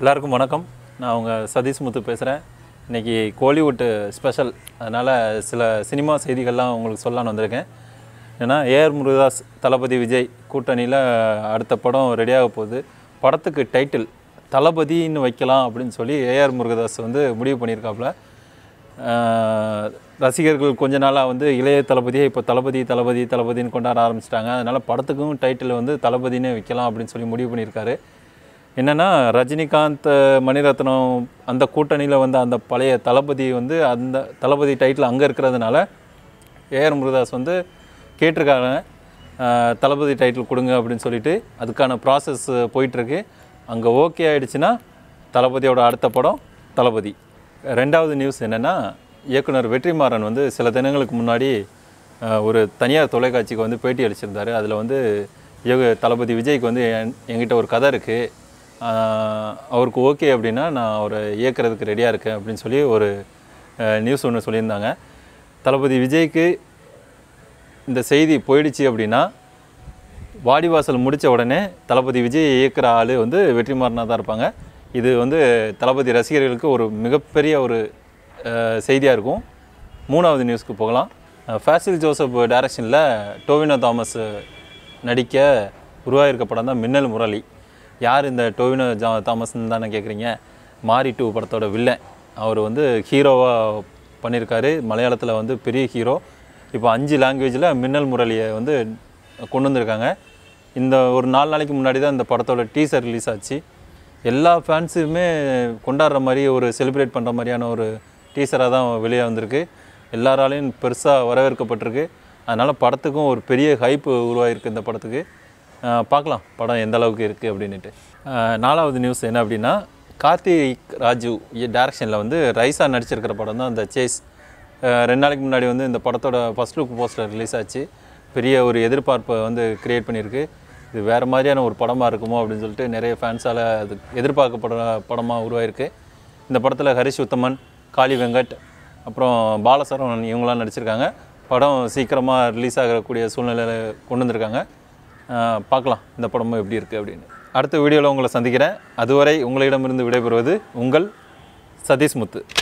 எல்லாருக்கும் வணக்கம் நான் உங்கள் சதீஷ் முத்து பேசுகிறேன் இன்றைக்கி கோலிவுட் ஸ்பெஷல் அதனால் சில சினிமா செய்திகள்லாம் உங்களுக்கு சொல்லலான்னு வந்திருக்கேன் ஏன்னா ஏஆர் முருகதாஸ் தளபதி விஜய் கூட்டணியில் அடுத்த படம் ரெடியாக போகுது படத்துக்கு டைட்டில் தளபதின்னு வைக்கலாம் அப்படின்னு சொல்லி ஏஆர் முருகதாஸ் வந்து முடிவு பண்ணியிருக்காப்புல ஆஹ் ரசிகர்கள் கொஞ்ச நாளாக வந்து இளைய தளபதியை இப்போ தளபதி தளபதி தளபதின்னு கொண்டாட ஆரம்பிச்சிட்டாங்க அதனால் படத்துக்கும் டைட்டில் வந்து தளபதினே வைக்கலாம் அப்படின்னு சொல்லி முடிவு பண்ணியிருக்காரு என்னென்னா ரஜினிகாந்த் மணிரத்னம் அந்த கூட்டணியில் வந்து அந்த பழைய தளபதி வந்து அந்த தளபதி டைட்டில் அங்கே இருக்கிறதுனால ஏஆர் முருகதாஸ் வந்து கேட்டிருக்காங்க ஆஹ் தளபதி டைட்டில் கொடுங்க அப்படின்னு சொல்லிட்டு அதுக்கான ப்ராசஸ் போயிட்டுருக்கு அங்கே ஓகே ஆயிடுச்சுன்னா தளபதியோட அடுத்த படம் தளபதி ரெண்டாவது நியூஸ் என்னென்னா இயக்குனர் வெற்றிமாறன் வந்து சில தினங்களுக்கு முன்னாடி ஆஹ் ஒரு தனியார் தொலைக்காட்சிக்கு வந்து பேட்டி அளிச்சிருந்தார் அதில் வந்து இயக்கு தளபதி விஜய்க்கு வந்து என் என்கிட்ட ஒரு கதை இருக்குது அவருக்கு ஓகே அப்படின்னா நான் அவரை இயக்குறதுக்கு ரெடியாக இருக்கேன் அப்படின்னு சொல்லி ஒரு நியூஸ் ஒன்று சொல்லியிருந்தாங்க தளபதி விஜய்க்கு இந்த செய்தி போயிடுச்சு அப்படின்னா வாடிவாசல் முடித்த உடனே தளபதி விஜய் இயக்குற ஆள் வந்து வெற்றிமாறனாக தான் இருப்பாங்க இது வந்து தளபதி ரசிகர்களுக்கு ஒரு மிகப்பெரிய ஒரு செய்தியாக இருக்கும் மூணாவது நியூஸ்க்கு போகலாம் ஃபேசில் ஜோசப் டைரக்ஷனில் டோவினோ தாமஸ் நடிக்க உருவாகிருக்க படம் தான் மின்னல் முரளி யார் இந்த டோவினோ ஜா தாமஸ்ன்னு தானே கேட்குறீங்க மாரி டூ படத்தோட வில்லன் அவர் வந்து ஹீரோவாக பண்ணியிருக்காரு மலையாளத்தில் வந்து பெரிய ஹீரோ இப்போ அஞ்சு லாங்குவேஜில் மின்னல் முரளியை வந்து கொண்டு வந்திருக்காங்க இந்த ஒரு நாலு நாளைக்கு முன்னாடி தான் இந்த படத்தோட டீசர் ரிலீஸ் ஆச்சு எல்லா ஃபேன்ஸுமே கொண்டாடுற மாதிரி ஒரு செலிப்ரேட் பண்ணுற மாதிரியான ஒரு டீசராக தான் வெளியே வந்திருக்கு எல்லாராலையும் பெருசாக வரவேற்கப்பட்டிருக்கு அதனால் படத்துக்கும் ஒரு பெரிய ஹைப்பு உருவாகிருக்கு இந்த படத்துக்கு அஹ் பார்க்கலாம் படம் எந்த அளவுக்கு இருக்குது அப்படின்ட்டு அஹ் நாலாவது நியூஸ் என்ன அப்படின்னா கார்த்திக் ராஜு டேரக்ஷனில் வந்து ரைசா நடிச்சிருக்கிற படம் தான் இந்த சேஸ் அஹ் ரெண்டு நாளைக்கு முன்னாடி வந்து இந்த படத்தோட ஃபஸ்ட் லுக் போஸ்டர் ரிலீஸ் ஆச்சு பெரிய ஒரு எதிர்பார்ப்பை வந்து கிரியேட் பண்ணியிருக்கு இது வேறு மாதிரியான ஒரு படமாக இருக்குமோ அப்படின்னு சொல்லிட்டு நிறைய ஃபேன்ஸால் அது எதிர்பார்க்கப்படுற படமாக உருவாயிருக்கு இந்த படத்தில் ஹரிஷ் உத்தமன் காளி வெங்கட் அப்புறம் பாலசரவணன் இவங்களாம் நடிச்சிருக்காங்க படம் சீக்கிரமாக ரிலீஸ் ஆகக்கூடிய சூழ்நிலையில் கொண்டு வந்திருக்காங்க அஹ் பார்க்கலாம் இந்த படமும் எப்படி இருக்குது அப்படின்னு அடுத்த வீடியோவில் உங்களை சந்திக்கிறேன் அதுவரை உங்களிடமிருந்து விடைபெறுவது உங்கள் சதீஷ் முத்து